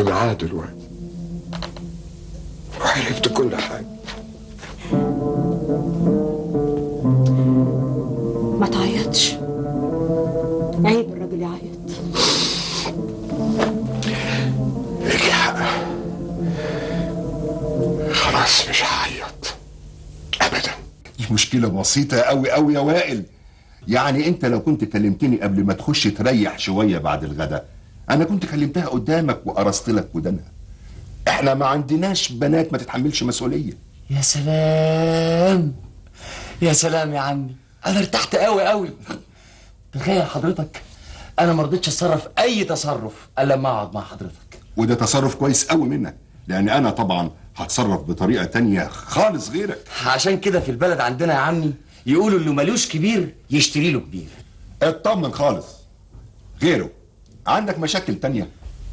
معاه دلوقتي وعرفت كل حاجة ما تعيطش عيب الراجل يعيط ليكي حق خلاص مش هعيط ابدا دي مشكلة بسيطة قوي قوي يا وائل يعني انت لو كنت كلمتني قبل ما تخش تريح شوية بعد الغداء انا كنت كلمتها قدامك وقرصت لك ودانها احنا ما عندناش بنات ما تتحملش مسؤولية يا سلام يا سلام يا عمي انا ارتحت قوي قوي تخيل حضرتك انا ما رضيتش اتصرف اي تصرف الا لما اقعد مع حضرتك وده تصرف كويس قوي منك لان انا طبعا هتصرف بطريقة تانية خالص غيرك عشان كده في البلد عندنا يا عمي يقولوا اللي ملوش كبير يشتري له كبير اطمن خالص غيره عندك مشاكل تانية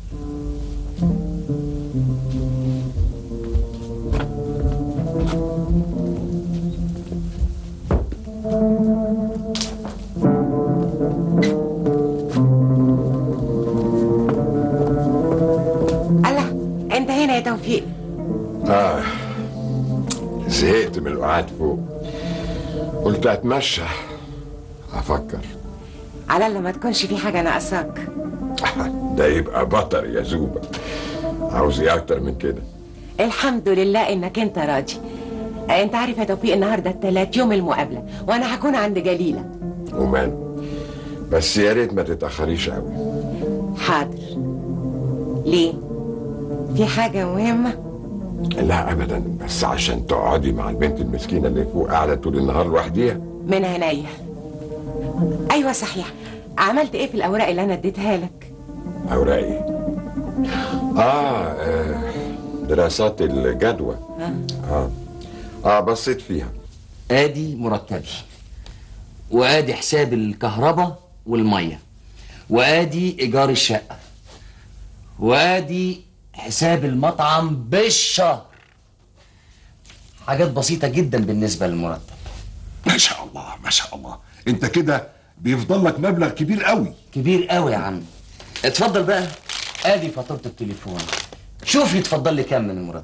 الله انت هنا يا توفيق اه زهقت من القعاد فوق قلت اتمشى افكر على الله ما تكونش في حاجه ناقصاك ده يبقى بطر يا زوبة عاوز ايه اكتر من كده الحمد لله انك انت راضي انت عارف يا توفيق النهارده التلات يوم المقابله وانا هكون عند جليله ومان بس يا ريت ما تتاخريش قوي حاضر ليه في حاجه مهمه لا ابدا بس عشان تقعدي مع البنت المسكينه اللي فوق قاعده طول النهار لوحديها من عينيا ايوه صحيح عملت ايه في الاوراق اللي انا اديتها لك اوراقي آه, اه دراسات الجدوى اه اه بصيت فيها ادي مرتبي وادي حساب الكهرباء والميه وادي ايجار الشقه وادي حساب المطعم بالشهر حاجات بسيطه جدا بالنسبه للمرتب ما شاء الله ما شاء الله انت كده بيفضل لك مبلغ كبير قوي كبير قوي يا عم اتفضل بقى ادي فاتوره التليفون شوف يتفضل لي كام من المرتب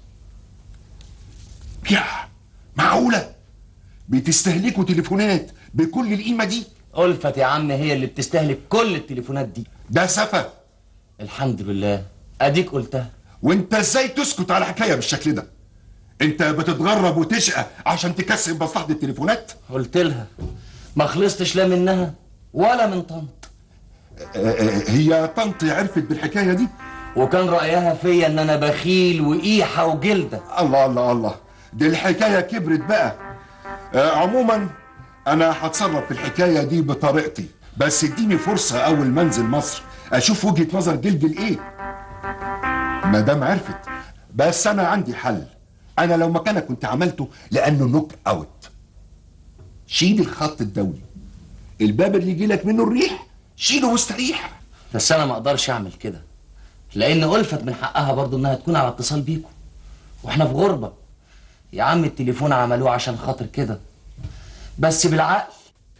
يا معقولة بتستهلكوا تليفونات بكل القيمة دي ألفت يا عم هي اللي بتستهلك كل التليفونات دي ده سفة الحمد لله اديك قلتها وانت ازاي تسكت على حكاية بالشكل ده انت بتتغرب وتشقى عشان تكسب مصلحة التليفونات قلت لها ما خلصتش لا منها ولا من طنط آه، آه، هي طنط عرفت بالحكاية دي وكان رأيها فيا ان انا بخيل وقيحة وجلدة الله الله الله دي الحكاية كبرت بقى آه، عموما انا هتصرف في الحكاية دي بطريقتي بس اديني فرصة اول ما انزل مصر اشوف وجهة نظر جلجل ايه مدام عرفت بس انا عندي حل انا لو مكانك كنت عملته لانه نوك اوت شيل الخط الدولي الباب اللي يجيلك منه الريح شيله واستريح بس انا ما اقدرش اعمل كده لان ألفت من حقها برضو انها تكون على اتصال بيكم واحنا في غربة يا عم التليفون عملوه عشان خاطر كده بس بالعقل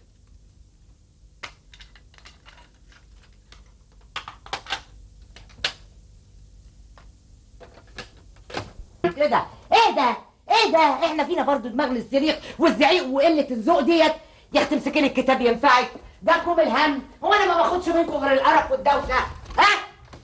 كده ايه ده ايه ده احنا فينا برضو دماغ للصريخ والزعيق وقله الذوق ديت يا اختي امسكي لي الكتاب ينفعك ده كوم الهم هو انا ما باخدش منكم غير القرف والدوشه ها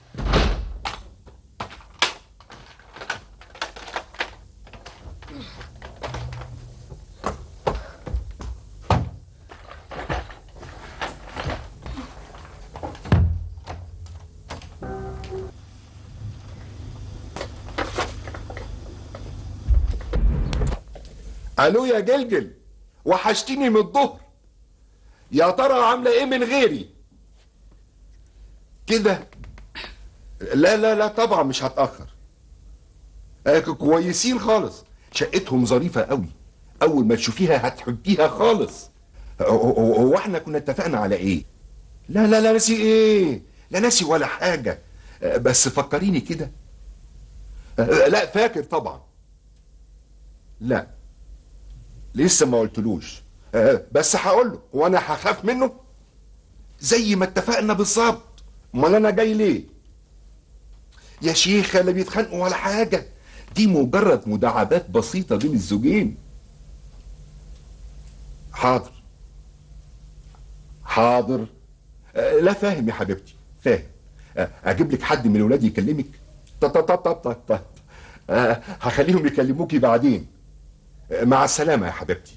الو يا جلجل وحشتيني من الظهر يا ترى عامله ايه من غيري كده لا لا لا طبعا مش هتاخر آه، كويسين خالص شقتهم ظريفه قوي اول ما تشوفيها هتحبيها خالص هو- هو هو احنا كنا اتفقنا على ايه لا لا لا ناسي ايه لا ناسي ولا حاجه آه، بس فكريني كده آه، لا فاكر طبعا لا لسه ما قلتلوش آه، بس هقول له وانا هخاف منه زي ما اتفقنا بالظبط امال انا جاي ليه يا شيخة لا بيتخانقوا ولا حاجة دي مجرد مداعبات بسيطة بين الزوجين حاضر حاضر آه، لا فاهم يا حبيبتي فاهم آه، اجيب لك حد من الولاد يكلمك طب طب طب طب طب طب آه، هخليهم يكلموكي بعدين آه، مع السلامة يا حبيبتي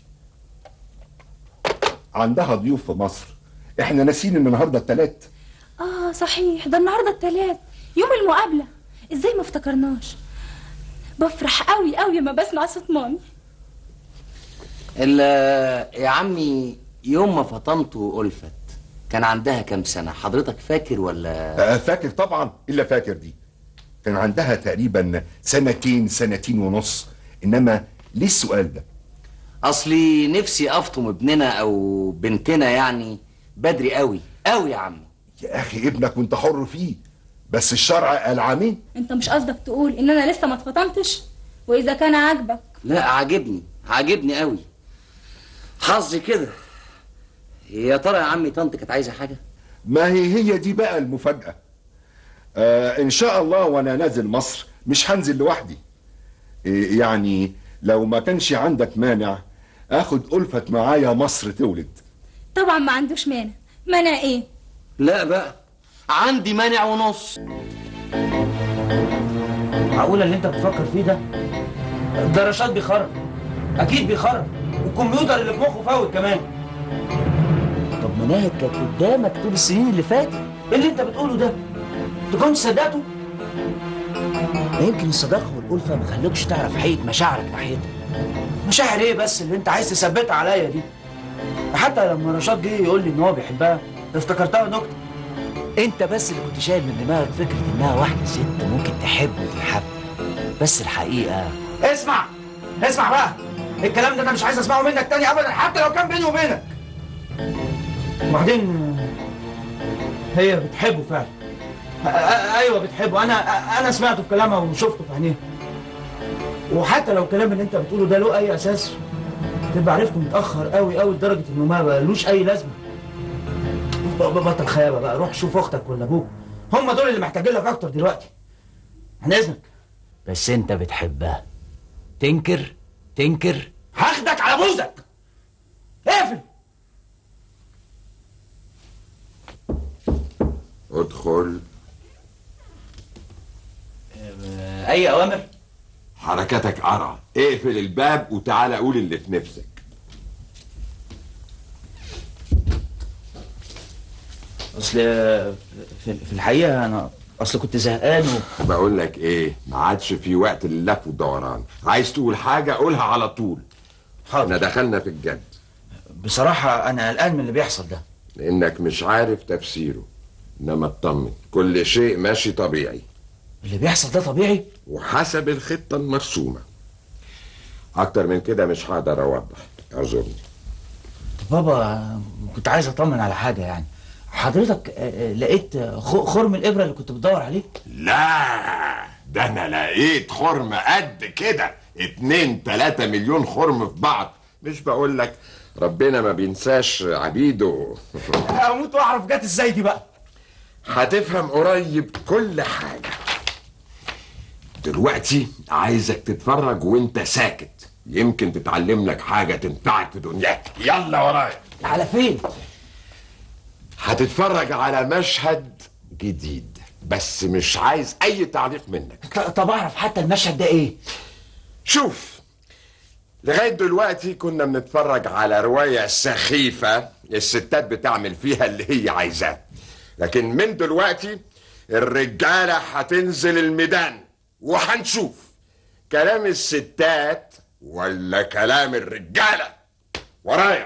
عندها ضيوف في مصر احنا ناسيين ان النهارده التلات اه صحيح ده النهارده التلات يوم المقابله ازاي ما افتكرناش بفرح قوي قوي لما بسمع صوت مامي ال- يا عمي يوم ما فطمته ألفت كان عندها كام سنة حضرتك فاكر ولا آه، فاكر طبعا الا فاكر دي كان عندها تقريبا سنتين سنتين ونص انما ليه السؤال ده أصلي نفسي أفطم ابننا أو بنتنا يعني بدري قوي قوي يا عمي يا اخي ابنك وانت حر فيه بس الشرع قال عامين انت مش قصدك تقول ان انا لسه ما اتفطمتش واذا كان عاجبك لا عاجبني عاجبني قوي حظي كده يا ترى يا عمي طنط كانت عايزة حاجة ما هي هي دي بقى المفاجأة آه ان شاء الله وانا نازل مصر مش هنزل لوحدي إيه يعني لو ما كانش عندك مانع اخد ألفت معايا مصر تولد طبعا ما عندوش مانع مانع ايه لا بقى عندي مانع ونص معقولة اللي انت بتفكر فيه ده ده رشاد بيخرب اكيد بيخرب والكمبيوتر اللي في مخه فوت كمان طب مناهج كانت قدامك طول السنين اللي فاتت ايه اللي انت بتقوله ده انت كنت صدقته ما يمكن الصداقة والألفة ما خلوكش تعرف حقيقة مشاعرك ناحيتها مشاعر ايه بس اللي انت عايز تثبتها عليا دي حتى لما رشاد جه يقول لي ان هو بيحبها افتكرتها نكتة انت بس اللي كنت شايل من دماغك فكرة انها واحدة ست ممكن تحب وتتحب بس الحقيقة اسمع اسمع بقى الكلام ده انا مش عايز اسمعه منك تاني ابدا حتى لو كان بيني وبينك وبعدين هي بتحبه فعلا أ- أ- ايوه بتحبه انا أ- انا سمعته في كلامها وشفته في عينيها وحتى لو الكلام اللي انت بتقوله ده له اي اساس تبقى عرفته متاخر قوي قوي لدرجه انه ما بقالوش اي لازمه ب- ب- بطل خيابه بقى روح شوف اختك ولا ابوك هم دول اللي محتاجين لك اكتر دلوقتي عن اذنك بس انت بتحبها تنكر تنكر هاخدك على بوزك اقفل ادخل اي اوامر حركاتك قرع اقفل الباب وتعالى قول اللي في نفسك اصل في في الحقيقه انا اصل كنت زهقان و... بقول لك ايه ما عادش في وقت للف والدوران عايز تقول حاجه قولها على طول احنا حاضر دخلنا في الجد بصراحه انا قلقان من اللي بيحصل ده لانك مش عارف تفسيره انما اطمن كل شيء ماشي طبيعي اللي بيحصل ده طبيعي وحسب الخطه المرسومه اكتر من كده مش هقدر اوضح اعذرني طب بابا كنت عايز اطمن على حاجه يعني حضرتك آه، آه، لقيت آه، خ- خرم الابره اللي كنت بتدور عليه لا ده انا لقيت خرم قد كده اتنين تلاتة مليون خرم في بعض مش بقول لك ربنا ما بينساش عبيده اموت واعرف جت ازاي دي بقى هتفهم قريب كل حاجة دلوقتي عايزك تتفرج وانت ساكت يمكن تتعلم لك حاجة تنفعك في دنياك يلا ورايا على فين هتتفرج على مشهد جديد بس مش عايز اي تعليق منك ط- طب اعرف حتى المشهد ده ايه شوف لغاية دلوقتي كنا بنتفرج على رواية سخيفة الستات بتعمل فيها اللي هي عايزاه لكن من دلوقتي الرجالة هتنزل الميدان وهنشوف كلام الستات ولا كلام الرجالة ورايا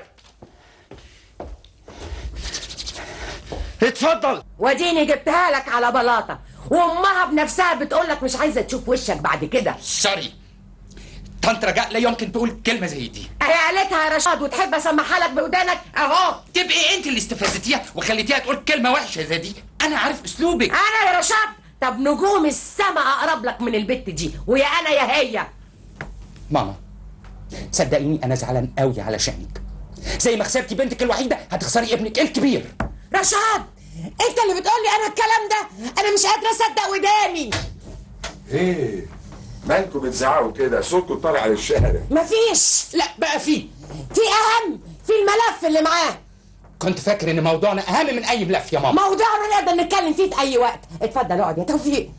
اتفضل وديني جبتها لك على بلاطه وامها بنفسها بتقول لك مش عايزه تشوف وشك بعد كده سوري طنط رجاء لا يمكن تقول كلمة زي دي هي قالتها يا رشاد وتحب اسمعها لك بودانك اهو تبقي انت اللي استفزتيها وخليتيها تقول كلمة وحشة زي دي انا عارف اسلوبك انا يا رشاد طب نجوم السما اقرب لك من البت دي ويا انا يا هي ماما صدقيني انا زعلان قوي علشانك زي ما خسرتي بنتك الوحيدة هتخسري ابنك الكبير رشاد انت اللي بتقولي انا الكلام ده انا مش قادره اصدق وداني ايه مالكم بتزعقوا كده صوتكم طالع على الشارع مفيش لا بقى في في اهم في الملف اللي معاه كنت فاكر ان موضوعنا اهم من اي ملف يا ماما موضوعنا نقدر نتكلم فيه في اي وقت اتفضل اقعد يا توفيق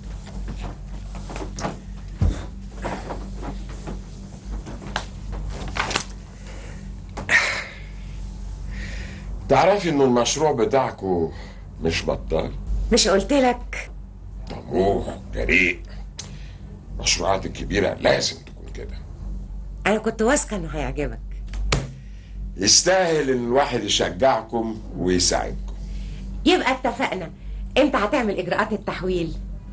تعرفي انه المشروع بتاعكم مش بطال مش قلت لك طموح جريء المشروعات الكبيرة لازم تكون كده انا كنت واثقه انه هيعجبك يستاهل ان الواحد يشجعكم ويساعدكم يبقى اتفقنا انت هتعمل اجراءات التحويل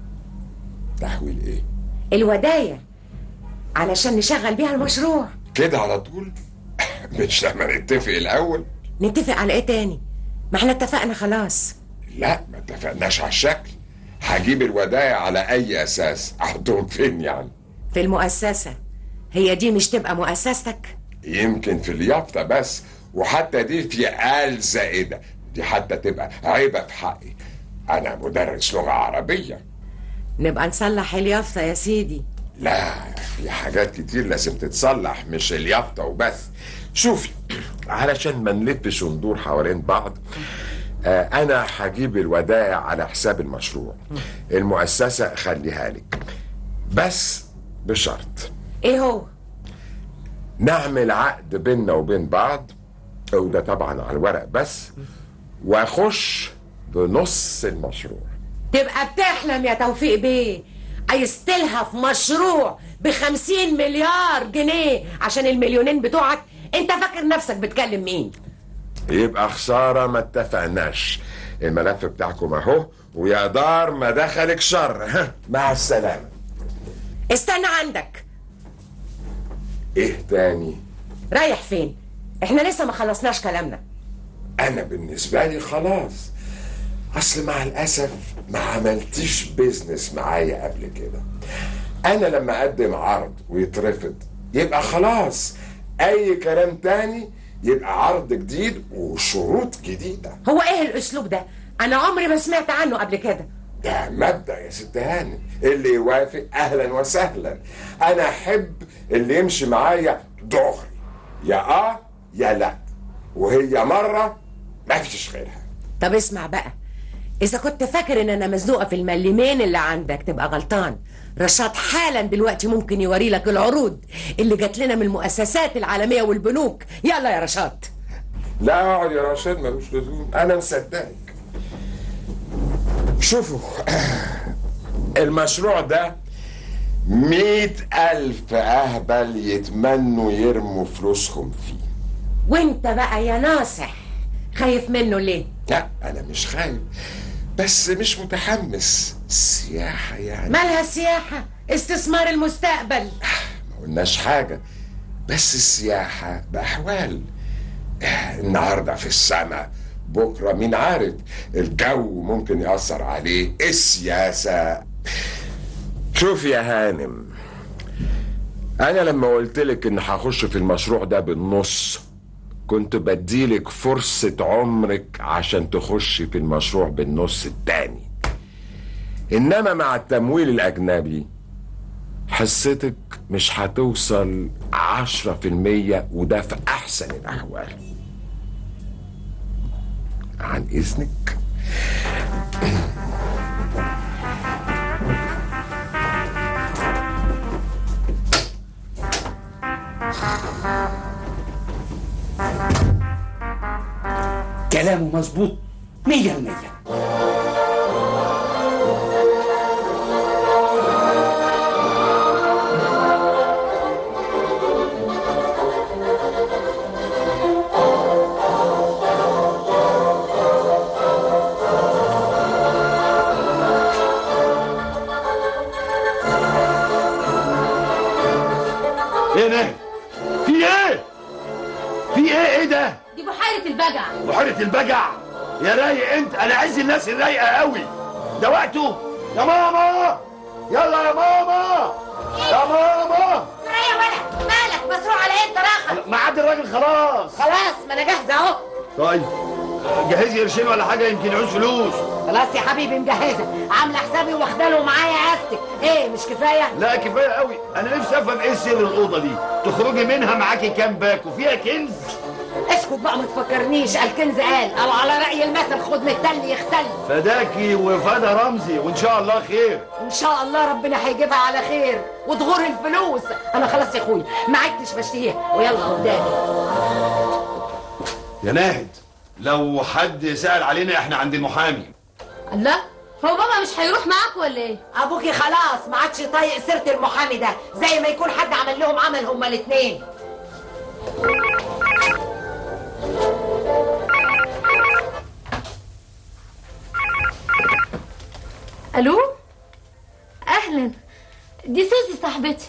تحويل ايه الودايع علشان نشغل بيها المشروع كده على طول مش لما نتفق الاول نتفق على ايه تاني ما احنا اتفقنا خلاص لا ما اتفقناش على الشكل هجيب الودايع على اي اساس احطهم فين يعني في المؤسسه هي دي مش تبقى مؤسستك يمكن في اليافطة بس وحتى دي في آل زائدة دي حتى تبقى عيبة في حقي أنا مدرس لغة عربية نبقى نصلح اليافطه يا سيدي لا في حاجات كتير لازم تتصلح مش اليافطة وبس شوفي علشان ما نلفش وندور حوالين بعض آه أنا هجيب الودائع على حساب المشروع المؤسسة خليها لك بس بشرط ايه هو نعمل عقد بيننا وبين بعض وده طبعا على الورق بس واخش بنص المشروع تبقى بتحلم يا توفيق بيه عايز تلهف مشروع بخمسين مليار جنيه عشان المليونين بتوعك انت فاكر نفسك بتكلم مين يبقى خسارة ما اتفقناش الملف بتاعكم اهو ويا دار ما دخلك شر ها مع السلامة استنى عندك ايه تاني رايح فين احنا لسه ما خلصناش كلامنا انا بالنسبة لي خلاص اصل مع الاسف ما عملتيش بيزنس معايا قبل كده انا لما اقدم عرض ويترفض يبقى خلاص اي كلام تاني يبقى عرض جديد وشروط جديدة هو ايه الاسلوب ده انا عمري ما سمعت عنه قبل كده ده مبدأ يا ست هانم اللي يوافق اهلا وسهلا انا احب اللي يمشي معايا دغري يا اه يا لا وهي مرة ما فيش غيرها طب اسمع بقى اذا كنت فاكر ان انا مزنوقه في الملمين اللي عندك تبقى غلطان رشاد حالا دلوقتي ممكن يوري لك العروض اللي جات لنا من المؤسسات العالميه والبنوك يلا يا رشاد لا اقعد يا رشاد ملوش لزوم انا مصدقك شوفوا المشروع ده مئة ألف أهبل يتمنوا يرموا فلوسهم فيه وانت بقى يا ناصح خايف منه ليه لا أنا مش خايف بس مش متحمس السياحة يعني مالها السياحه استثمار المستقبل ما قلناش حاجة بس السياحة بأحوال النهاردة في السماء بكرة مين عارف الجو ممكن يأثر عليه السياسة شوف يا هانم أنا لما قلت لك إن هخش في المشروع ده بالنص كنت بديلك فرصة عمرك عشان تخش في المشروع بالنص التاني إنما مع التمويل الأجنبي حصتك مش هتوصل عشرة في المية وده في أحسن الأحوال عن إذنك كلامه مظبوط مية المية ايه ده؟ في ايه؟ في ايه ايه ده؟ دي بحيرة البجع بحيرة البجع يا رايق انت انا عايز الناس الرايقة قوي ده وقته يا ماما يلا يا ماما يا ماما يا ولد مالك مسروع على ايه انت راخر معاد الراجل خلاص خلاص ما انا جاهزه اهو طيب جهزي قرشين ولا حاجة يمكن يعوز فلوس خلاص يا حبيبي مجهزه عامله حسابي واخداله معايا استك ايه مش كفايه لا كفايه قوي انا نفسي افهم ايه سر الاوضه دي تخرجي منها معاكي كام باك وفيها كنز اسكت بقى ما تفكرنيش الكنز قال او على راي المثل خد من التل يختل فداكي وفدا رمزي وان شاء الله خير ان شاء الله ربنا هيجيبها على خير وتغور الفلوس انا خلاص يا اخويا ما عدتش بشتهيها ويلا قدامي يا ناهد لو حد سأل علينا احنا عند المحامي الله هو بابا مش هيروح معاك ولا ايه ابوكي خلاص ما عادش طايق سيره المحامي ده زي ما يكون حد عمل لهم عمل هما الاثنين الو اهلا دي سوزي صاحبتي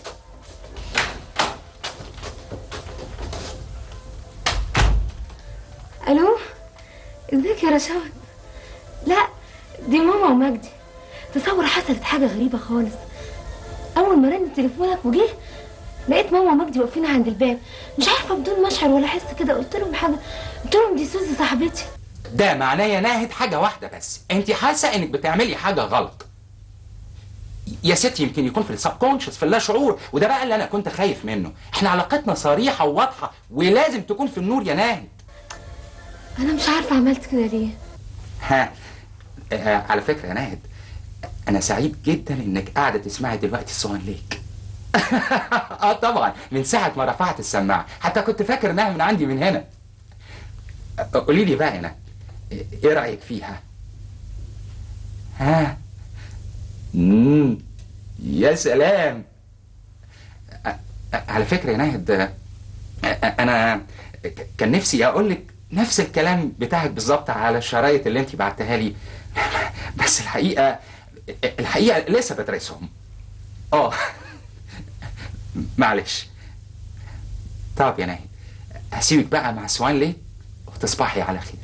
الو ازيك يا رشاد لا دي ماما ومجدي تصور حصلت حاجه غريبه خالص اول ما رن تليفونك وجه لقيت ماما ومجدي واقفين عند الباب مش عارفه بدون مشعر ولا حس كده قلت لهم حاجه قلت لهم دي سوزي صاحبتي ده معناه يا ناهد حاجة واحدة بس انت حاسة انك بتعملي حاجة غلط يا ستي يمكن يكون في السبكونشس في اللا شعور وده بقى اللي انا كنت خايف منه احنا علاقتنا صريحة وواضحة ولازم تكون في النور يا ناهد انا مش عارفه عملت كده ليه ها آه على فكرة يا ناهد انا سعيد جدا انك قاعدة تسمعي دلوقتي الصوان ليك اه طبعا من ساعة ما رفعت السماعة حتى كنت فاكر انها من عندي من هنا آه، قولي لي بقى هنا ايه رأيك فيها ها مم. يا سلام أ- أ- على فكرة يا ناهد آه، أ- انا ك- كان نفسي اقول لك نفس الكلام بتاعك بالظبط على الشرايط اللي انت بعتها لي بس الحقيقة الحقيقة لسه بدرسهم اه معلش طب يا ناهد هسيبك بقى مع سوان ليه وتصبحي على خير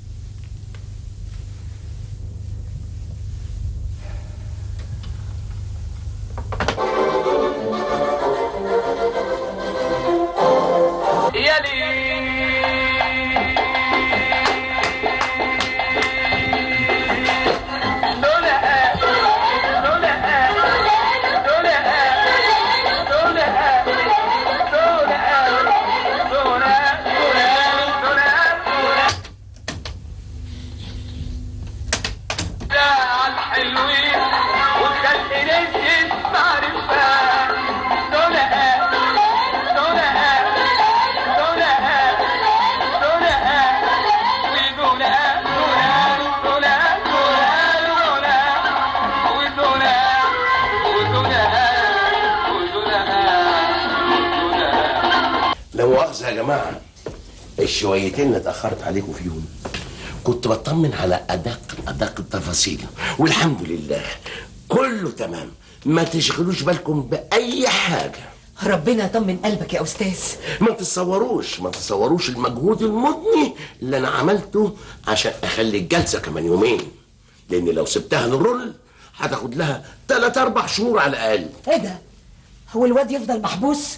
لا مؤاخذة يا جماعة الشويتين اللي اتأخرت عليكم فيهم كنت بطمن على أدق أدق التفاصيل والحمد لله كله تمام ما تشغلوش بالكم بأي حاجة ربنا يطمن قلبك يا أستاذ ما تتصوروش ما تتصوروش المجهود المضني اللي أنا عملته عشان أخلي الجلسة كمان يومين لأن لو سبتها للرول هتاخد لها تلات أربع شهور على الأقل ايه ده هو الواد يفضل محبوس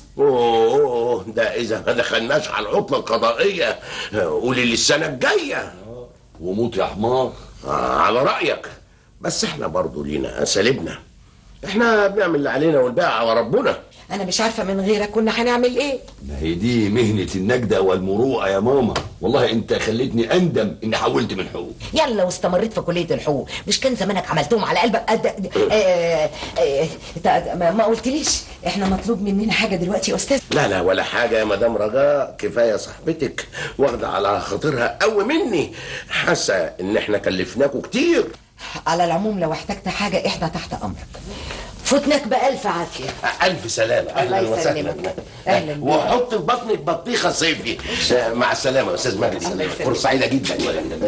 اوه ده اذا ما دخلناش على العطله القضائيه قولي لي السنه الجايه وموت يا حمار آه على رايك بس احنا برضو لينا اساليبنا احنا بنعمل اللي علينا والباقي على ربنا انا مش عارفه من غيرك كنا هنعمل ايه ما هي دي مهنة النجدة والمروءة يا ماما والله انت خليتني اندم اني حولت من حقوق يلا واستمريت في كليه الحقوق مش كان زمانك عملتهم على قلبك قد آه، آه، آه، ما ما قلتليش احنا مطلوب مننا حاجه دلوقتي يا استاذ لا لا ولا حاجه يا مدام رجاء كفايه صاحبتك واخده على خاطرها قوي مني حاسه ان احنا كلفناكوا كتير على العموم لو احتجت حاجه احنا تحت امرك فتنك بألف عافية ألف سلامة أهلا الله وسهلا يسلمك. أهلا بيك. وحط في بطنك بطيخة صيفي آه، مع السلامة يا أستاذ مجدي الله يسلمك. فرصة سعيدة جدا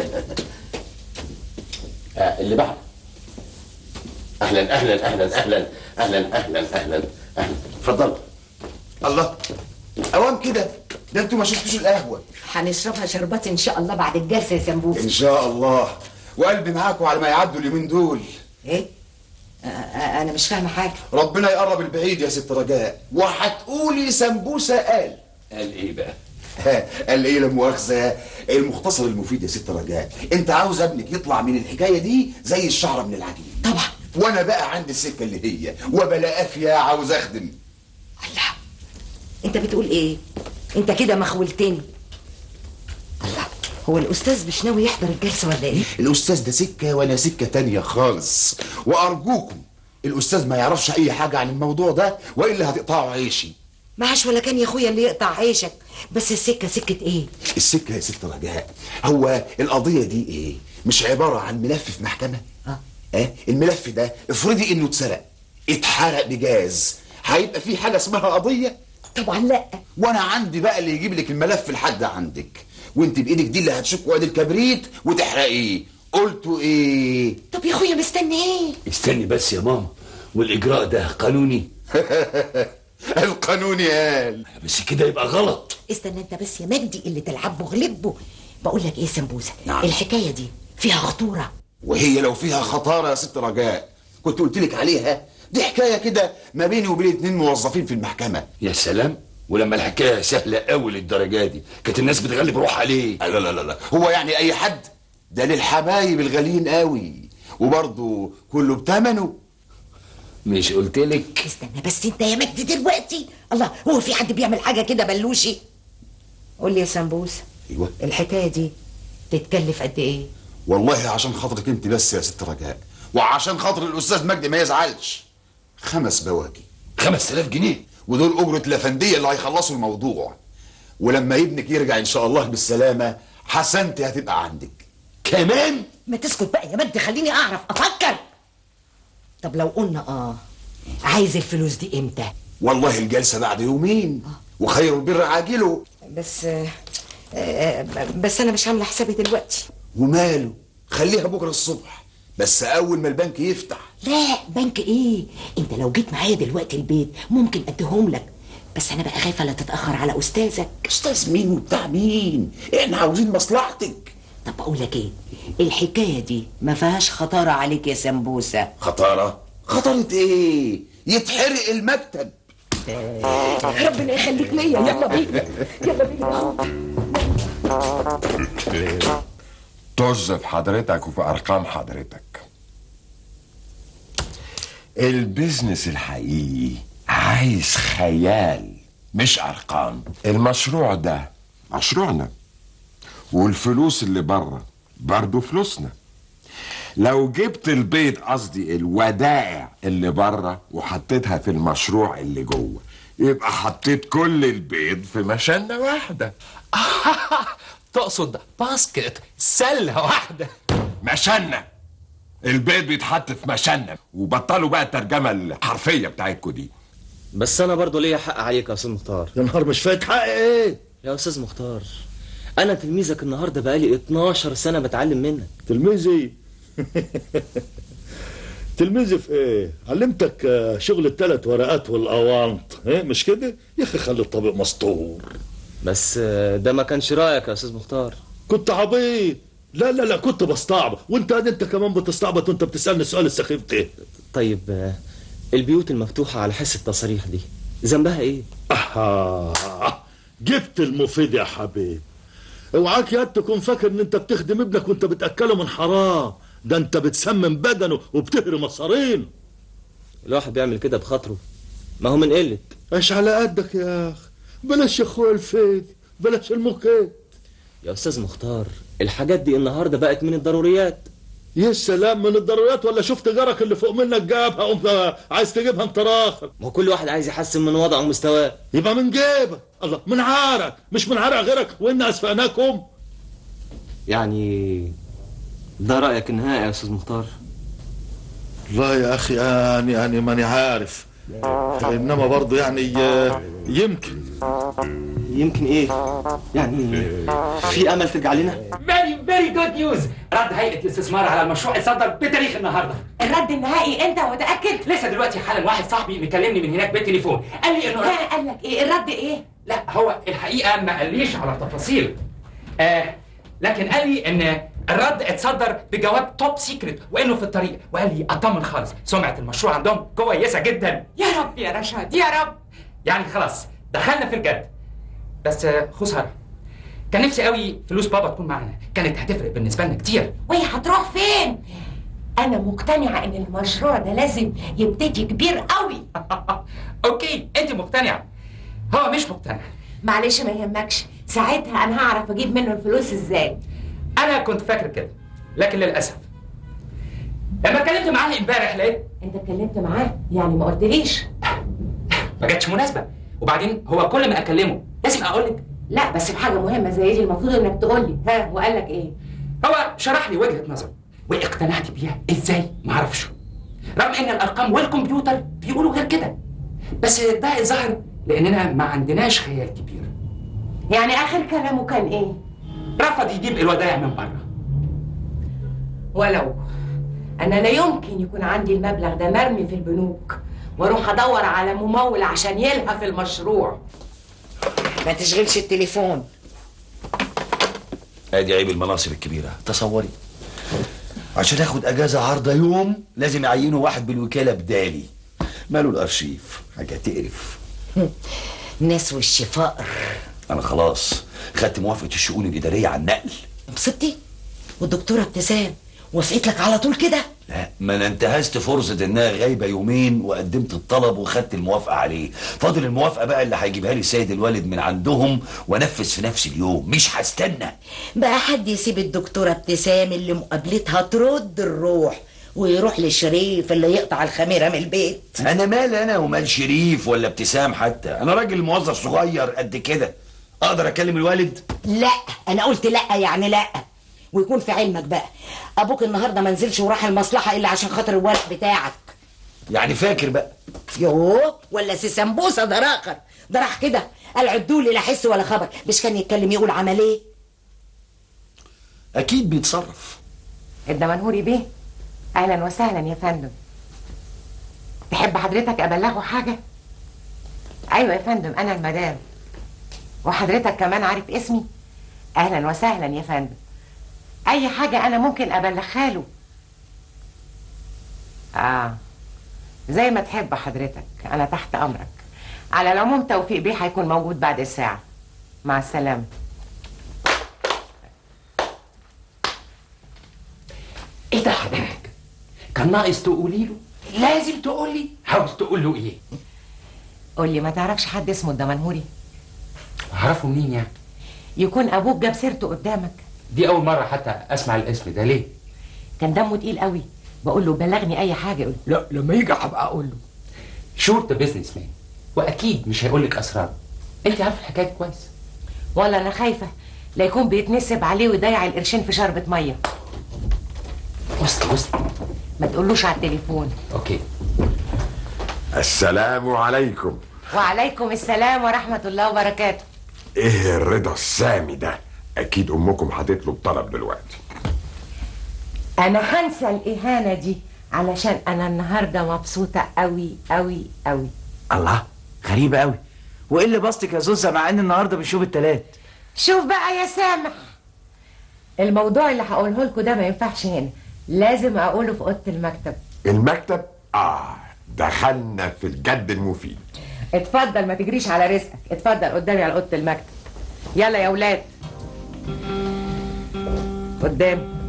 آه، اللي بعد أهلا أهلا أهلا أهلا أهلا أهلا أهلا أهلا اتفضل الله اوام كده ده انتوا ما شفتوش القهوه هنشربها شربات ان شاء الله بعد الجلسه يا سمبوس ان شاء الله وقلبي معاكم على ما يعدوا اليومين دول ايه آه، آه، انا مش فاهمه حاجه ربنا يقرب البعيد يا ست رجاء وهتقولي سمبوسه قال قال ايه بقى قال ايه لا مؤاخذه المختصر المفيد يا ست رجاء انت عاوز ابنك يطلع من الحكايه دي زي الشعره من العجين طبعا وانا بقى عندي السكه اللي هي وبلا قافيه عاوز اخدم انت بتقول ايه انت كده مخولتني الله هو الاستاذ مش ناوي يحضر الجلسه ولا ايه الاستاذ ده سكه وانا سكه تانية خالص وارجوكم الاستاذ ما يعرفش اي حاجه عن الموضوع ده والا هتقطعوا عيشي معاش ولا كان يا اخويا اللي يقطع عيشك بس السكه سكه ايه السكه يا ست رجاء هو القضيه دي ايه مش عباره عن ملف في محكمه اه اه الملف ده افرضي انه اتسرق اتحرق بجاز هيبقى في حاجه اسمها قضيه طبعا لا وانا عندي بقى اللي يجيب لك الملف لحد عندك وانت بايدك دي اللي هتشك واد الكبريت وتحرقيه قلتوا ايه طب يا اخويا مستني ايه استني بس يا ماما والاجراء ده قانوني القانون قال بس كده يبقى غلط استنى انت بس يا مجدي اللي تلعبه غلبه بقول لك ايه يا سمبوسه نعم. الحكايه دي فيها خطوره وهي لو فيها خطاره يا ست رجاء كنت قلت لك عليها دي حكايه كده ما بيني وبين اتنين موظفين في المحكمه يا سلام ولما الحكايه سهله قوي للدرجه دي كانت الناس بتغلب روح عليه لا لا لا لا هو يعني اي حد ده للحبايب الغاليين قوي وبرضه كله بتمنه مش قلت لك استنى بس انت يا مجدي دلوقتي الله هو في حد بيعمل حاجه كده بلوشي قول لي يا سمبوسه ايوه الحكايه دي تتكلف قد ايه والله عشان خاطرك انت بس يا ست رجاء وعشان خاطر الاستاذ مجدي ما يزعلش خمس بواكي 5000 جنيه ودول اجره الافنديه اللي هيخلصوا الموضوع ولما ابنك يرجع ان شاء الله بالسلامه حسنتي هتبقى عندك كمان ما تسكت بقى يا مجدي خليني اعرف افكر طب لو قلنا اه عايز الفلوس دي امتى والله الجلسه بعد يومين وخير البر عاجله بس آه آه بس انا مش عامله حسابي دلوقتي وماله خليها بكره الصبح بس اول ما البنك يفتح لا بنك ايه انت لو جيت معايا دلوقتي البيت ممكن اديهم لك بس انا بقى خايفه لا تتاخر على استاذك استاذ مين وبتاع مين احنا عاوزين مصلحتك طب بقول لك ايه الحكايه دي ما فيهاش خطاره عليك يا سمبوسه خطاره خطرت ايه يتحرق المكتب ربنا يخليك ليا يلا بينا يلا بينا طز في حضرتك وفي ارقام حضرتك البيزنس الحقيقي عايز خيال مش ارقام المشروع ده مشروعنا والفلوس اللي بره برضه فلوسنا لو جبت البيض قصدي الودائع اللي بره وحطيتها في المشروع اللي جوه يبقى حطيت كل البيض في مشانة واحدة تقصد باسكت سله واحده مشانة البيض بيتحط في مشانة وبطلوا بقى الترجمة الحرفية بتاعتكوا دي بس انا برضو ليا حق عليك يا استاذ مختار يا نهار مش فايت حق ايه يا استاذ مختار انا تلميذك النهارده بقالي 12 سنه بتعلم منك تلميذي تلميذي في ايه علمتك آه، شغل الثلاث ورقات والاوانط ايه مش كده يا اخي خلي الطبق مسطور بس آه، ده ما كانش رايك يا استاذ مختار كنت عبيط لا لا لا كنت بستعبط وانت قاعد انت كمان بتستعبط وانت بتسالني السؤال السخيف ده طيب آه، البيوت المفتوحه على حس التصاريح دي ذنبها ايه اها جبت المفيد يا حبيب اوعاك يا تكون فاكر ان انت بتخدم ابنك وانت بتاكله من حرام ده انت بتسمم بدنه وبتهري مصارينه الواحد بيعمل كده بخاطره ما هو من قله ايش على قدك يا اخ بلاش يا اخويا الفيد بلاش المكيت يا استاذ مختار الحاجات دي النهارده بقت من الضروريات يا سلام من الضروريات ولا شفت جارك اللي فوق منك جابها قمت عايز تجيبها انت راخر ما هو كل واحد عايز يحسن من وضعه ومستواه يبقى من جيبك الله من عارك مش من عرق غيرك وان اسفأناكم يعني ده رايك النهائي يا استاذ مختار لا يا اخي يعني يعني ماني عارف انما برضه يعني آه، يمكن يمكن ايه يعني في امل ترجع لنا فيري فيري جود نيوز رد هيئه الاستثمار على المشروع اتصدر بتاريخ النهارده الرد النهائي انت متاكد لسه دلوقتي حالا واحد صاحبي مكلمني من هناك بالتليفون قال لي انه ها قال لك ايه الرد ايه لا هو الحقيقه ما قاليش على التفاصيل آه لكن قال لي ان الرد اتصدر بجواب توب سيكريت وانه في الطريق وقال لي اطمن خالص سمعه المشروع عندهم كويسه جدا يا رب يا رشاد يا رب يعني خلاص دخلنا في الجد بس آه، خسارة كان نفسي قوي فلوس بابا تكون معانا كانت هتفرق بالنسبه لنا كتير وهي هتروح فين انا مقتنعه ان المشروع ده لازم يبتدي كبير قوي اوكي انت مقتنعه هو مش مقتنع معلش ما يهمكش ساعتها انا هعرف اجيب منه الفلوس ازاي انا كنت فاكر كده لكن للاسف لما اتكلمت معاه امبارح لقيت انت اتكلمت معاه يعني ما قلتليش ما جاتش مناسبه وبعدين هو كل ما اكلمه لازم اقول لك لا بس في حاجه مهمه زي دي المفروض انك تقول لي ها وقال لك ايه هو شرح لي وجهه نظره واقتنعت بيها ازاي ما اعرفش رغم ان الارقام والكمبيوتر بيقولوا غير كده بس ده ظهر لاننا ما عندناش خيال كبير يعني اخر كلامه كان ايه رفض يجيب الودائع من بره ولو انا لا يمكن يكون عندي المبلغ ده مرمي في البنوك واروح ادور على ممول عشان يلهى في المشروع ما تشغلش التليفون ادي عيب المناصب الكبيره تصوري عشان اخد اجازه عارضه يوم لازم يعينوا واحد بالوكاله بدالي ماله الارشيف حاجه تقرف ناس وش فقر انا خلاص خدت موافقه الشؤون الاداريه على النقل ستي والدكتوره ابتسام وافقت لك على طول كده لا ما انا انتهزت فرصه انها غايبه يومين وقدمت الطلب وخدت الموافقه عليه فاضل الموافقه بقى اللي هيجيبها لي السيد الوالد من عندهم وانفذ في نفس اليوم مش هستنى بقى حد يسيب الدكتوره ابتسام اللي مقابلتها ترد الروح ويروح للشريف اللي يقطع الخميره من البيت انا مال انا ومال شريف ولا ابتسام حتى انا راجل موظف صغير قد كده اقدر اكلم الوالد لا انا قلت لا يعني لا ويكون في علمك بقى ابوك النهارده ما نزلش وراح المصلحه الا عشان خاطر الورق بتاعك يعني فاكر بقى يوه ولا سي سمبوسه ده راخر ده راح كده قال عدولي لا حس ولا خبر مش كان يتكلم يقول عمل ايه اكيد بيتصرف الدمنهوري بيه اهلا وسهلا يا فندم تحب حضرتك ابلغه حاجه ايوه يا فندم انا المدام وحضرتك كمان عارف اسمي اهلا وسهلا يا فندم اي حاجه انا ممكن ابلغها له اه زي ما تحب حضرتك انا تحت امرك على العموم توفيق بيه هيكون موجود بعد الساعه مع السلامه ايه ده حضرتك كان ناقص تقولي له لازم تقولي عاوز تقول له ايه قول لي ما تعرفش حد اسمه الدمنهوري اعرفه منين يعني يكون ابوك جاب سيرته قدامك دي اول مره حتى اسمع الاسم ده ليه كان دمه تقيل قوي بقول له بلغني اي حاجه يقول لا لما يجي هبقى اقول له شور ده بيزنس مان واكيد مش هيقول لك اسرار انت عارفه الحكايه كويس ولا انا خايفه لا يكون بيتنسب عليه ويضيع القرشين في شربة ميه وسط وسط ما تقولوش على التليفون اوكي السلام عليكم وعليكم السلام ورحمه الله وبركاته ايه الرضا السامي ده اكيد امكم هتطلب طلب دلوقتي انا هنسى الاهانه دي علشان انا النهارده مبسوطه قوي قوي قوي الله غريبة قوي وايه اللي بسطك يا زوزة مع ان النهارده بنشوف التلات شوف بقى يا سامح الموضوع اللي هقوله لكم ده ما ينفعش هنا لازم اقوله في اوضه المكتب المكتب اه دخلنا في الجد المفيد اتفضل ما تجريش على رزقك اتفضل قدامي على اوضه المكتب يلا يا ولاد قدام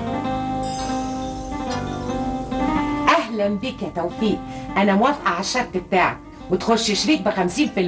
اهلا بك يا توفيق انا موافقه على الشرط بتاعك وتخش شريك ب 50%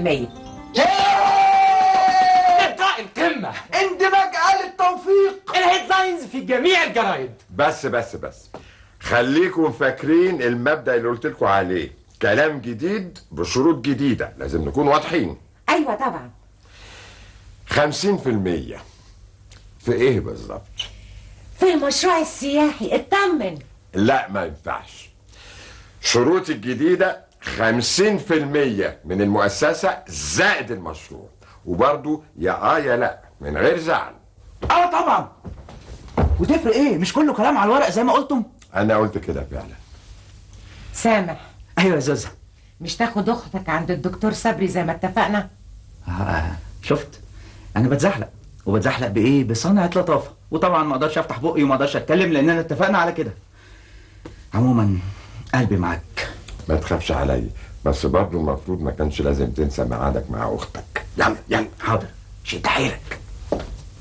إلقاء القمة اندماج آل التوفيق الهيدلاينز في جميع الجرايد بس بس بس خليكم فاكرين المبدأ اللي قلت لكم عليه كلام جديد بشروط جديدة لازم نكون واضحين ايوه طبعا خمسين في المية في ايه بالظبط في المشروع السياحي اطمن لا ما ينفعش شروط الجديدة خمسين في المية من المؤسسة زائد المشروع وبرضو يا اه يا لا من غير زعل اه طبعا وتفرق ايه مش كله كلام على الورق زي ما قلتم انا قلت كده فعلا سامح ايوه يا زوزة مش تاخد اختك عند الدكتور صبري زي ما اتفقنا آه شفت انا بتزحلق وبتزحلق بايه بصنعة لطافة وطبعا ما اقدرش افتح بقي وما اقدرش اتكلم لاننا اتفقنا على كده عموما قلبي معاك ما تخافش عليا بس برضو المفروض ما كانش لازم تنسى ميعادك مع اختك يلا يلا حاضر شد حيلك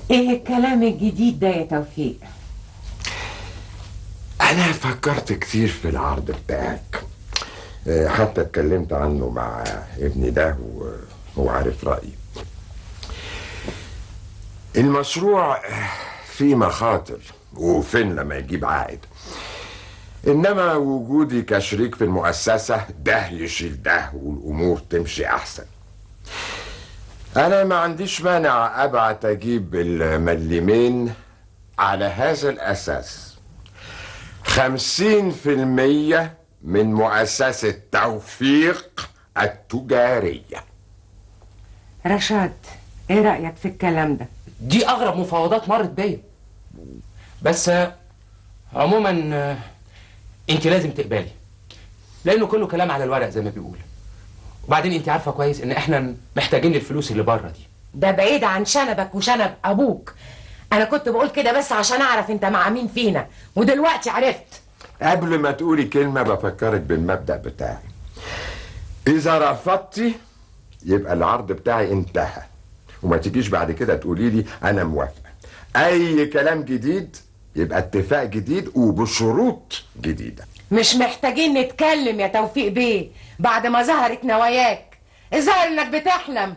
ايه الكلام الجديد ده يا توفيق أنا فكرت كتير في العرض بتاعك آه، حتى اتكلمت عنه مع ابني ده وهو عارف رأيي المشروع فيه مخاطر وفين لما يجيب عائد إنما وجودي كشريك في المؤسسة ده يشيل ده والأمور تمشي أحسن أنا ما عنديش مانع أبعت أجيب الملمين على هذا الأساس خمسين في المية من مؤسسة توفيق التجارية رشاد ايه رأيك في الكلام ده دي اغرب مفاوضات مرت بيا بس آه، عموما آه، انت لازم تقبلي لانه كله كلام على الورق زي ما بيقول وبعدين انت عارفه كويس ان احنا محتاجين الفلوس اللي بره دي ده بعيد عن شنبك وشنب ابوك انا كنت بقول كده بس عشان اعرف انت مع مين فينا ودلوقتي عرفت قبل ما تقولي كلمة بفكرك بالمبدأ بتاعي إذا رفضتي يبقى العرض بتاعي انتهى وما تجيش بعد كده تقولي لي أنا موافقة أي كلام جديد يبقى اتفاق جديد وبشروط جديدة مش محتاجين نتكلم يا توفيق بيه بعد ما ظهرت نواياك الظاهر انك بتحلم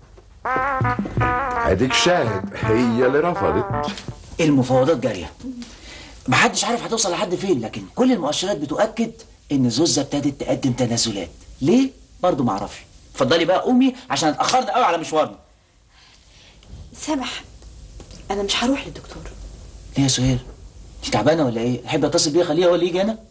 أديك شاهد هي اللي رفضت المفاوضات جاريه محدش عارف هتوصل لحد فين لكن كل المؤشرات بتؤكد ان زوزة ابتدت تقدم تنازلات ليه برضه ما اعرفش اتفضلي بقى قومي عشان اتاخرنا قوي على مشوارنا سامح انا مش هروح للدكتور ليه يا سهير انت تعبانه ولا ايه احب اتصل بيه خليه هو اللي يجي هنا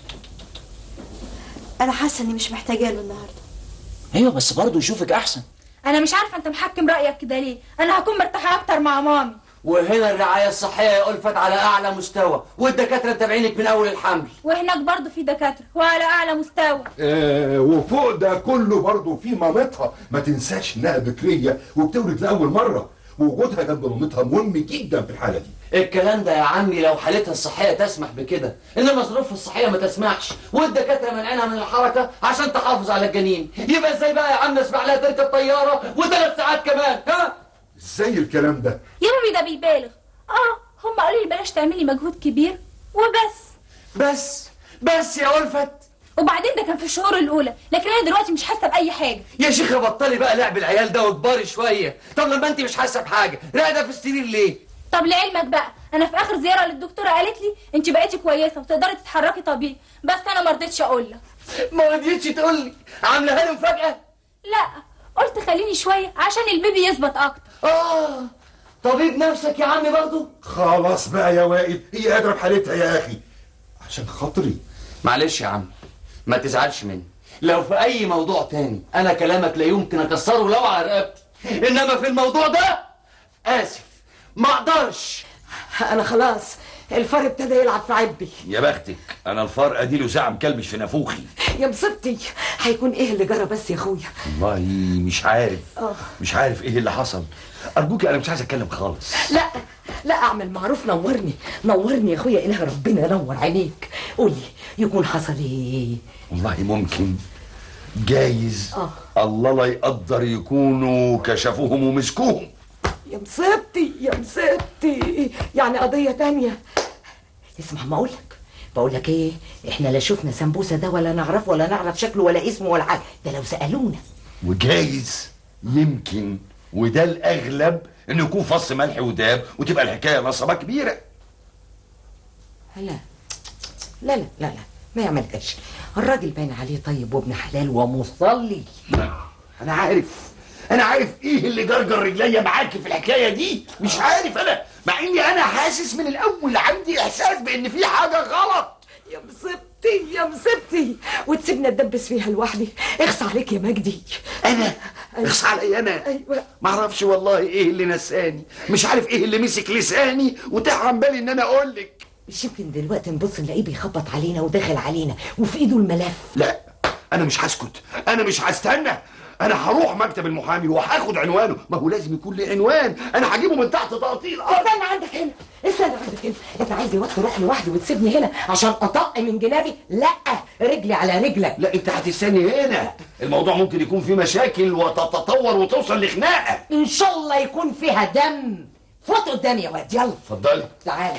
انا حاسه اني مش محتاجه له النهارده ايوه بس برضه يشوفك احسن انا مش عارفه انت محكم رايك كده ليه انا هكون مرتاحه اكتر مع مامي وهنا الرعاية الصحية يا ألفت على أعلى مستوى والدكاترة متابعينك من أول الحمل وهناك برضه في دكاتره وعلى اعلى مستوى آه وفوق ده كله برضه في مامتها ما تنساش انها بكريه وبتولد لاول مره ووجودها جنب مامتها مهم جدا في الحاله دي الكلام ده يا عمي لو حالتها الصحية تسمح بكده إنما ظروفها الصحية ما تسمحش والدكاترة منعينها من الحركة عشان تحافظ على الجنين يبقى ازاي بقى يا عم اسمح لها تركب طيارة وثلاث ساعات كمان ها ازاي الكلام ده يا مامي ده بيبالغ اه هم قالوا لي بلاش تعملي مجهود كبير وبس بس بس يا ألفت وبعدين ده كان في الشهور الاولى لكن انا دلوقتي مش حاسه باي حاجه يا شيخة بطلي بقى لعب العيال ده وكبري شوية طب لما انت مش حاسة بحاجة راقدة في السرير ليه طب لعلمك بقى انا في اخر زياره للدكتوره قالت لي انت بقيتي كويسه وتقدري تتحركي طبيعي بس انا ما رضيتش اقول لك ما رضيتش تقول لي عاملة لي مفاجأة لا قلت خليني شويه عشان البيبي يثبت اكتر اه طبيب نفسك يا عمي برضو خلاص بقى يا وائل هي قادره بحالتها يا اخي عشان خاطري معلش يا عم ما تزعلش مني لو في اي موضوع تاني انا كلامك لا يمكن اكسره لو على رقبتي انما في الموضوع ده اسف ما اقدرش انا خلاص الفار ابتدى يلعب في عبي يا بختك انا الفار اديله ساعه مكلبش في نافوخي يا مصيبتي هيكون ايه اللي جرى بس يا اخويا والله مش عارف اه مش عارف ايه اللي حصل ارجوك انا مش عايز اتكلم خالص لا لا اعمل معروف نورني نورني يا اخويا اله ربنا ينور عينيك قولي يكون حصل ايه والله ممكن جايز اه الله لا يقدر يكونوا كشفوهم ومسكوهم يا مصيبتي يا مصيبتي يعني قضية تانية اسمع ما اقولك بقول لك ايه احنا لا شفنا سمبوسه ده ولا نعرفه ولا نعرف شكله ولا اسمه ولا حاجه ده لو سالونا وجايز يمكن وده الاغلب انه يكون فص ملح وداب وتبقى الحكايه نصبه كبيره لا لا لا لا لا ما يعملهاش الراجل باين عليه طيب وابن حلال ومصلي انا عارف انا عارف ايه اللي جرجر رجليا معاكي في الحكايه دي مش عارف انا مع اني انا حاسس من الاول عندي احساس بان في حاجه غلط يا مصيبتي يا مصيبتي وتسيبنا اتدبس فيها لوحدي اخص عليك يا مجدي انا اخص عليا انا ايوه ما اعرفش والله ايه اللي نساني مش عارف ايه اللي مسك لساني وتعب عن بالي ان انا اقول لك مش يمكن دلوقتي نبص نلاقيه بيخبط علينا وداخل علينا وفي ايده الملف لا انا مش هسكت انا مش هستنى انا هروح مكتب المحامي وهاخد عنوانه ما هو لازم يكون لي عنوان انا هجيبه من تحت تقطيع الارض استنى عندك هنا استنى عندك هنا انت عايز الوقت تروح لوحدي وتسيبني هنا عشان اطق من جنابي لا رجلي على رجلك لا انت هتستني هنا الموضوع ممكن يكون فيه مشاكل وتتطور وتوصل لخناقه ان شاء الله يكون فيها دم فوت قدامي يا واد يلا اتفضلي تعالى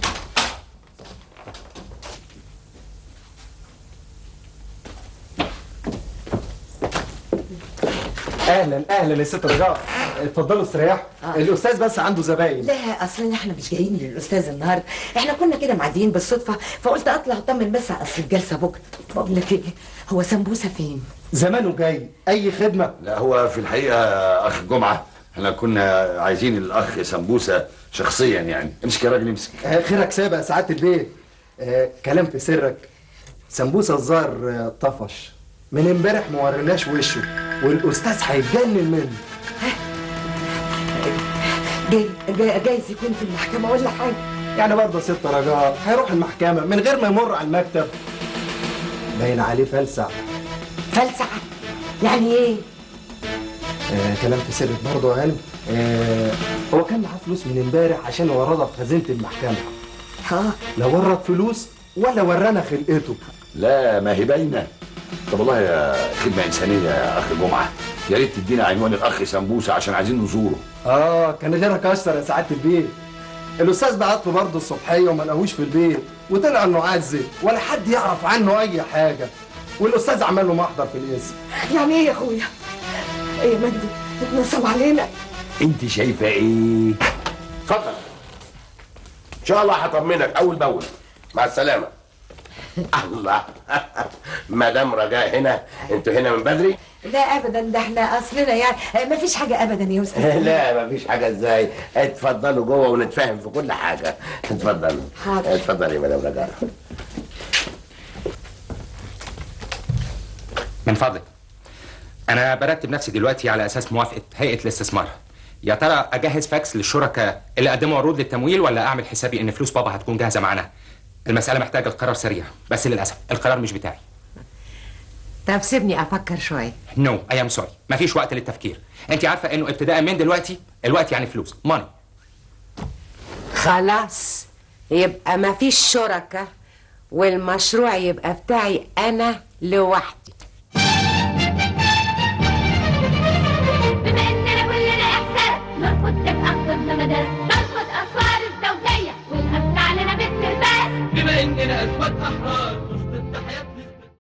اهلا اهلا يا ست رجاء اتفضلوا استريحوا الاستاذ بس عنده زباين لا اصلا احنا مش جايين للاستاذ النهارده احنا كنا كده معديين بالصدفه فقلت اطلع اطمن بس على اصل الجلسه بكره بقول لك ايه هو سمبوسه فين زمانه جاي اي خدمه لا هو في الحقيقه اخ جمعه احنا كنا عايزين الاخ سمبوسه شخصيا يعني امسك يا راجل امسك آه، خيرك سابق سعاده البيت آه، كلام في سرك سمبوسه الظاهر آه، طفش من امبارح ما وريناش وشه والاستاذ هيتجنن منه جاي جاي جايز يكون في المحكمه ولا حاجه يعني برضه ست رجاء هيروح المحكمه من غير ما يمر على المكتب باين عليه فلسع فلسعه يعني ايه آه كلام في سرك برضه يا هانم آه هو كان معاه فلوس من امبارح عشان يوردها في خزينه المحكمه ها لا ورد فلوس ولا ورانا خلقته لا ما هي باينه طب والله يا خدمه انسانيه يا اخ جمعه يا ريت تدينا عنوان الاخ سمبوسه عشان عايزين نزوره اه كان غيرك اشطر يا سعاده البيت الاستاذ بعت له برضه الصبحيه وما لقاهوش في البيت وطلع انه عزل ولا حد يعرف عنه اي حاجه والاستاذ عمل له محضر في الاسم يعني ايه يا اخويا ايه يا مجدي اتنصب علينا انت شايفه ايه اتفضل ان شاء الله هطمنك اول باول مع السلامه الله مدام رجاء هنا انتوا هنا من بدري لا ابدا ده احنا اصلنا يعني ما فيش حاجه ابدا يا استاذ لا مفيش حاجه ازاي اتفضلوا جوه ونتفاهم في كل حاجه اتفضل حاضر. اتفضل يا مدام رجاء من فضلك انا برتب نفسي دلوقتي على اساس موافقه هيئه الاستثمار يا ترى اجهز فاكس للشركاء اللي قدموا عروض للتمويل ولا اعمل حسابي ان فلوس بابا هتكون جاهزه معانا المساله محتاجه قرار سريع بس للاسف القرار مش بتاعي طب سيبني افكر شويه نو اي ام سوري مفيش وقت للتفكير انت عارفه انه ابتداء من دلوقتي الوقت يعني فلوس ماني خلاص يبقى ما فيش شركة والمشروع يبقى بتاعي انا لوحدي